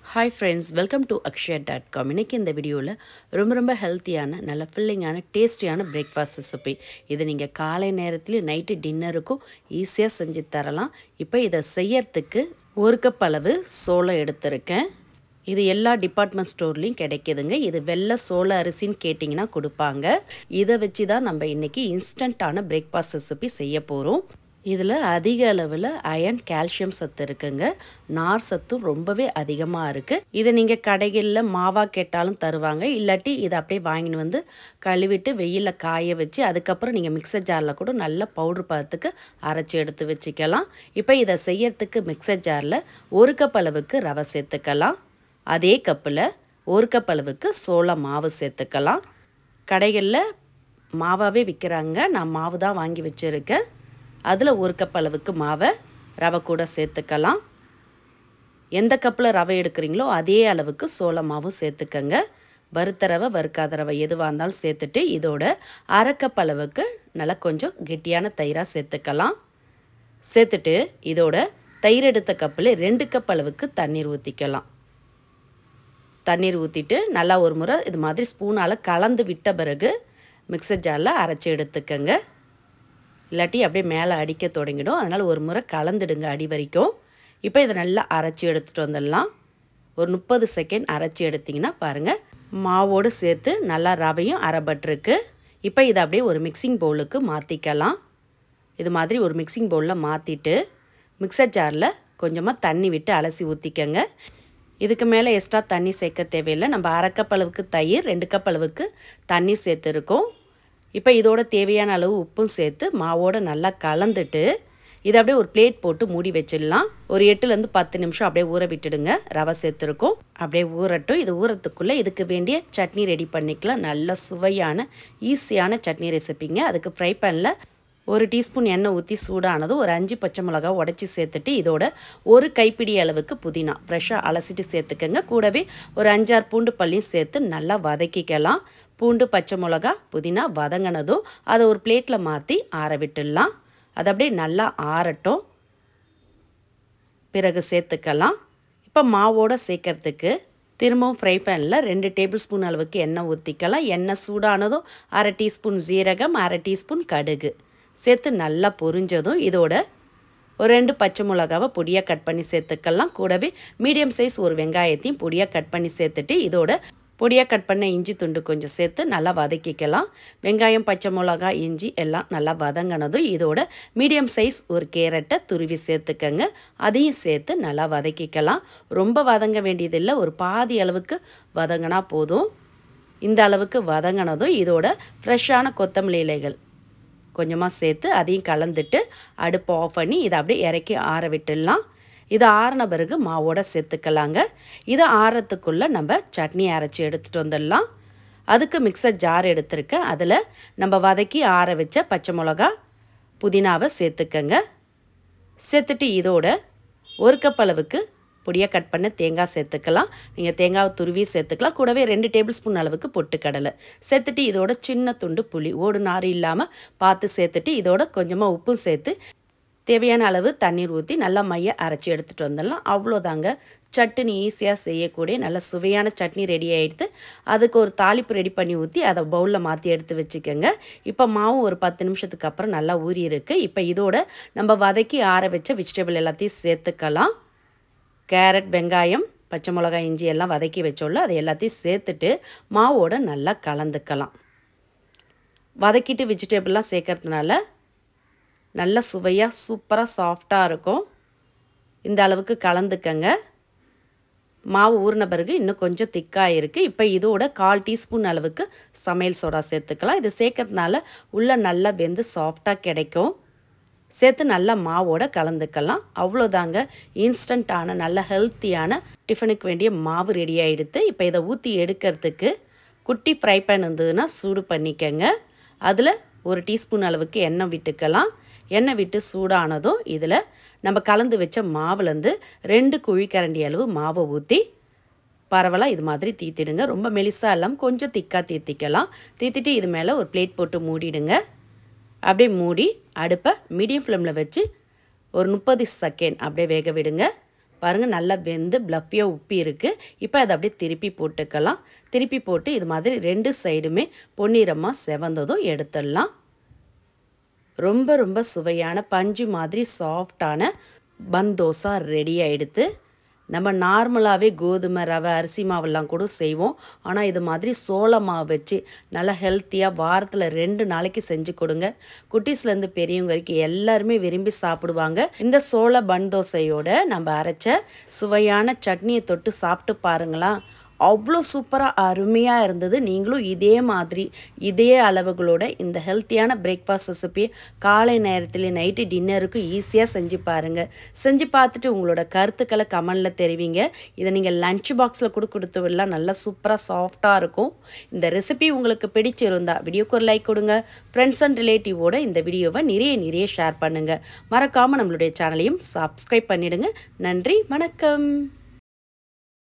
hi friends welcome to Akshaya dot com இன்றைக்கி இந்த வீடியோவில் ரொம்ப ரொம்ப ஹெல்த்தியான நல்ல ஃபில்லிங்கான டேஸ்டியான பிரேக்ஃபாஸ்ட் ரெசிபி இது நீங்கள் காலை நேரத்துலையும் நைட்டு டின்னருக்கும் ஈஸியாக செஞ்சு தரலாம் இப்போ இதை செய்யறதுக்கு ஒரு கப் அளவு சோளம் எடுத்திருக்கேன் இது எல்லா டிபார்ட்மெண்ட் ஸ்டோர்லேயும் கிடைக்கிதுங்க இது வெள்ளை சோள அரிசின்னு கேட்டிங்கன்னா கொடுப்பாங்க இதை வச்சு தான் நம்ம இன்றைக்கி இன்ஸ்டண்ட்டான பிரேக்ஃபாஸ்ட் ரெசிபி செய்ய போகிறோம் இதில் அதிக அளவில் அயன் கால்சியம் சத்து இருக்குங்க நார் சத்தும் ரொம்பவே அதிகமாக இருக்குது இதை நீங்கள் கடைகளில் மாவாக கேட்டாலும் தருவாங்க இல்லாட்டி இதை அப்படியே வாங்கின்னு வந்து கழுவிட்டு வெயிலில் காய வச்சு அதுக்கப்புறம் நீங்கள் மிக்சர் ஜாரில் கூட நல்ல பவுட்ரு பதத்துக்கு அரைச்சி எடுத்து வச்சுக்கலாம் இப்போ இதை செய்யறதுக்கு மிக்சர் ஜாரில் ஒரு கப் அளவுக்கு ரவை சேர்த்துக்கலாம் அதே கப்பில் ஒரு கப் அளவுக்கு சோள மாவு சேர்த்துக்கலாம் கடைகளில் மாவாகவே விற்கிறாங்க நான் மாவு தான் வாங்கி வச்சுருக்கேன் அதில் ஒரு கப் அளவுக்கு மாவை ரவை கூட சேர்த்துக்கலாம் எந்த கப்பில் ரவை எடுக்கிறீங்களோ அதே அளவுக்கு சோள மாவும் சேர்த்துக்கங்க வறுத்த ரவை வறுக்காத ரவை எதுவாக இருந்தாலும் சேர்த்துட்டு இதோட அரை கப் அளவுக்கு நல்லா கொஞ்சம் கெட்டியான தயிராக சேர்த்துக்கலாம் சேர்த்துட்டு இதோட தயிர் எடுத்த கப்பில் ரெண்டு கப் அளவுக்கு தண்ணீர் ஊற்றிக்கலாம் தண்ணீர் ஊற்றிட்டு நல்லா ஒரு முறை இது மாதிரி ஸ்பூனால் கலந்து விட்ட பிறகு மிக்சர் ஜாரில் அரைச்சி எடுத்துக்கங்க இல்லாட்டி அப்படியே மேலே அடிக்க தொடங்கிடும் அதனால் ஒரு முறை கலந்துடுங்க அடி வரைக்கும் இப்போ இதை நல்லா அரைச்சி எடுத்துகிட்டு வந்துடலாம் ஒரு முப்பது செகண்ட் அரைச்சி எடுத்திங்கன்னா பாருங்கள் மாவோடு சேர்த்து நல்லா ரவையும் அரைபட்டிருக்கு இப்போ இதை அப்படியே ஒரு மிக்சிங் பவுலுக்கு மாற்றிக்கலாம் இது மாதிரி ஒரு மிக்சிங் பவுலில் மாற்றிட்டு மிக்சர் ஜாரில் கொஞ்சமாக தண்ணி விட்டு அலசி ஊற்றிக்கங்க இதுக்கு மேலே எக்ஸ்ட்ரா தண்ணி சேர்க்க தேவையில்லை நம்ம அரை கப் அளவுக்கு தயிர் ரெண்டு கப் அளவுக்கு தண்ணீர் சேர்த்துருக்கோம் இப்போ இதோட தேவையான அளவு உப்பும் சேர்த்து மாவோடு நல்லா கலந்துட்டு இதை அப்படியே ஒரு பிளேட் போட்டு மூடி வச்சிடலாம் ஒரு எட்டுலேருந்து பத்து நிமிஷம் அப்படியே ஊற விட்டுடுங்க ரவை சேர்த்துருக்கோம் அப்படியே ஊறட்டும் இது ஊறத்துக்குள்ளே இதுக்கு வேண்டிய சட்னி ரெடி பண்ணிக்கலாம் நல்ல சுவையான ஈஸியான சட்னி ரெசிப்பிங்க அதுக்கு ஃப்ரை பேனில் ஒரு டீஸ்பூன் எண்ணெய் ஊற்றி சூடானதும் ஒரு அஞ்சு பச்சை மிளகா உடச்சி சேர்த்துட்டு இதோட ஒரு கைப்பிடி அளவுக்கு புதினா ஃப்ரெஷ்ஷாக அலசிட்டு சேர்த்துக்கங்க கூடவே ஒரு அஞ்சாறு பூண்டு பள்ளியும் சேர்த்து நல்லா வதக்கிக்கலாம் பூண்டு பச்சை மிளகா புதினா வதங்கினதும் அதை ஒரு பிளேட்டில் மாற்றி ஆற விட்டுடலாம் அது அப்படியே நல்லா ஆறட்டும் பிறகு சேர்த்துக்கலாம் இப்போ மாவோடு சேர்க்கறதுக்கு திரும்பவும் ஃப்ரை பேனில் ரெண்டு டேபிள் ஸ்பூன் அளவுக்கு எண்ணெய் ஊற்றிக்கலாம் எண்ணெய் சூடானதும் அரை டீஸ்பூன் ஜீரகம் அரை டீஸ்பூன் கடுகு சேர்த்து நல்லா பொரிஞ்சதும் இதோட ஒரு ரெண்டு பச்சை மிளகாவை பொடியாக கட் பண்ணி சேர்த்துக்கலாம் கூடவே மீடியம் சைஸ் ஒரு வெங்காயத்தையும் பொடியாக கட் பண்ணி சேர்த்துட்டு இதோட பொடியாக கட் பண்ண இஞ்சி துண்டு கொஞ்சம் சேர்த்து நல்லா வதக்கிக்கலாம் வெங்காயம் பச்சை மிளகா இஞ்சி எல்லாம் நல்லா வதங்கினதும் இதோட மீடியம் சைஸ் ஒரு கேரட்டை துருவி சேர்த்துக்கங்க அதையும் சேர்த்து நல்லா வதக்கிக்கலாம் ரொம்ப வதங்க வேண்டியதில்லை ஒரு பாதி அளவுக்கு வதங்கினா போதும் இந்த அளவுக்கு வதங்கினதும் இதோட ஃப்ரெஷ்ஷான கொத்தமல்லி இலைகள் கொஞ்சமாக சேர்த்து அதையும் கலந்துட்டு அடுப்பை ஆஃப் பண்ணி இதை அப்படியே இறக்கி ஆற விட்டுடலாம் இது ஆறின பிறகு மாவோட சேர்த்துக்கலாங்க இது ஆறத்துக்குள்ளே நம்ம சட்னி அரைச்சி எடுத்துகிட்டு வந்துடலாம் அதுக்கு மிக்சர் ஜார் எடுத்துருக்கேன் அதில் நம்ம வதக்கி ஆற வச்ச பச்சை மிளகா புதினாவை சேர்த்துக்கங்க சேர்த்துட்டு இதோட ஒரு கப் அளவுக்கு பொடியாக கட் பண்ண தேங்காய் சேர்த்துக்கலாம் நீங்கள் தேங்காவை துருவி சேர்த்துக்கலாம் கூடவே ரெண்டு டேபிள் ஸ்பூன் அளவுக்கு பொட்டுக்கடலை சேர்த்துட்டு இதோட சின்ன துண்டு புளி ஓடு நார் இல்லாமல் பார்த்து சேர்த்துட்டு இதோட கொஞ்சமாக உப்பும் சேர்த்து தேவையான அளவு தண்ணீர் ஊற்றி நல்லா மைய அரைச்சி எடுத்துகிட்டு வந்துடலாம் அவ்வளோதாங்க சட்னி ஈஸியாக செய்யக்கூடிய நல்ல சுவையான சட்னி ரெடி ஆகிடுது அதுக்கு ஒரு தாளிப்பு ரெடி பண்ணி ஊற்றி அதை பவுலில் மாற்றி எடுத்து வச்சுக்கோங்க இப்போ மாவும் ஒரு பத்து நிமிஷத்துக்கு அப்புறம் நல்லா ஊறி இருக்குது இப்போ இதோட நம்ம வதக்கி ஆற வச்ச வெஜிடபிள் எல்லாத்தையும் சேர்த்துக்கலாம் கேரட் வெங்காயம் பச்சை மிளகாய் இஞ்சி எல்லாம் வதக்கி வச்சோல்ல அதை எல்லாத்தையும் சேர்த்துட்டு மாவோட நல்லா கலந்துக்கலாம் வதக்கிட்டு வெஜிடபிள்லாம் சேர்க்கறதுனால நல்ல சுவையாக சூப்பராக சாஃப்டாக இருக்கும் இந்த அளவுக்கு கலந்துக்கங்க மாவு ஊறின பிறகு இன்னும் கொஞ்சம் திக்காக இருக்குது இப்போ இதோட கால் டீஸ்பூன் அளவுக்கு சமையல் சோடா சேர்த்துக்கலாம் இது சேர்க்கறதுனால உள்ளே நல்லா வெந்து சாஃப்டாக கிடைக்கும் சேர்த்து நல்லா மாவோட கலந்துக்கலாம் அவ்வளோதாங்க இன்ஸ்டண்ட்டான நல்ல ஹெல்த்தியான டிஃபனுக்கு வேண்டிய மாவு ரெடி ஆகிடுது இப்போ இதை ஊற்றி எடுக்கிறதுக்கு குட்டி ஃப்ரை பேன் இருந்ததுன்னா சூடு பண்ணிக்கங்க அதில் ஒரு டீஸ்பூன் அளவுக்கு எண்ணெய் விட்டுக்கலாம் எண்ணெய் விட்டு சூடானதும் இதில் நம்ம கலந்து வச்ச மாவுலேருந்து ரெண்டு குழிக்கரண்டி அளவு மாவை ஊற்றி பரவலாக இது மாதிரி தீத்திடுங்க ரொம்ப மெலிசாக இல்லாமல் கொஞ்சம் திக்காக தீர்த்திக்கலாம் தீத்திட்டு இது மேலே ஒரு பிளேட் போட்டு மூடிடுங்க அப்படியே மூடி அடுப்பை மீடியம் ஃப்ளேமில் வச்சு ஒரு முப்பது செகண்ட் அப்படியே வேக விடுங்க பாருங்கள் நல்லா வெந்து ப்ளப்பியாக உப்பி இருக்குது இப்போ அதை அப்படியே திருப்பி போட்டுக்கலாம் திருப்பி போட்டு இது மாதிரி ரெண்டு சைடுமே பொன்னிறமாக செவந்ததும் எடுத்துடலாம் ரொம்ப ரொம்ப சுவையான பஞ்சு மாதிரி சாஃப்டான பன் தோசை ரெடி ஆகிடுது நம்ம நார்மலாகவே கோதுமை ரவை அரிசி மாவெல்லாம் கூட செய்வோம் ஆனால் இது மாதிரி சோள மாவு வச்சு நல்லா ஹெல்த்தியாக வாரத்தில் ரெண்டு நாளைக்கு செஞ்சு கொடுங்க குட்டீஸ்லேருந்து பெரியவங்க வரைக்கும் எல்லாருமே விரும்பி சாப்பிடுவாங்க இந்த சோள பன் தோசையோட நம்ம அரைச்ச சுவையான சட்னியை தொட்டு சாப்பிட்டு பாருங்களா அவ்வளோ சூப்பராக அருமையாக இருந்தது நீங்களும் இதே மாதிரி இதே அளவுகளோட இந்த ஹெல்த்தியான பிரேக்ஃபாஸ்ட் ரெசிபி காலை நேரத்தில் நைட்டு டின்னருக்கு ஈஸியாக செஞ்சு பாருங்கள் செஞ்சு பார்த்துட்டு உங்களோட கருத்துக்களை கமெண்டில் தெரிவிங்க இதை நீங்கள் லஞ்ச் பாக்ஸில் கூட கொடுத்து விடலாம் நல்லா சூப்பராக சாஃப்டாக இருக்கும் இந்த ரெசிபி உங்களுக்கு பிடிச்சிருந்தா வீடியோக்கு ஒரு லைக் கொடுங்க ஃப்ரெண்ட்ஸ் அண்ட் ரிலேட்டிவோட இந்த வீடியோவை நிறைய நிறைய ஷேர் பண்ணுங்கள் மறக்காமல் நம்மளுடைய சேனலையும் சப்ஸ்கிரைப் பண்ணிடுங்க நன்றி வணக்கம்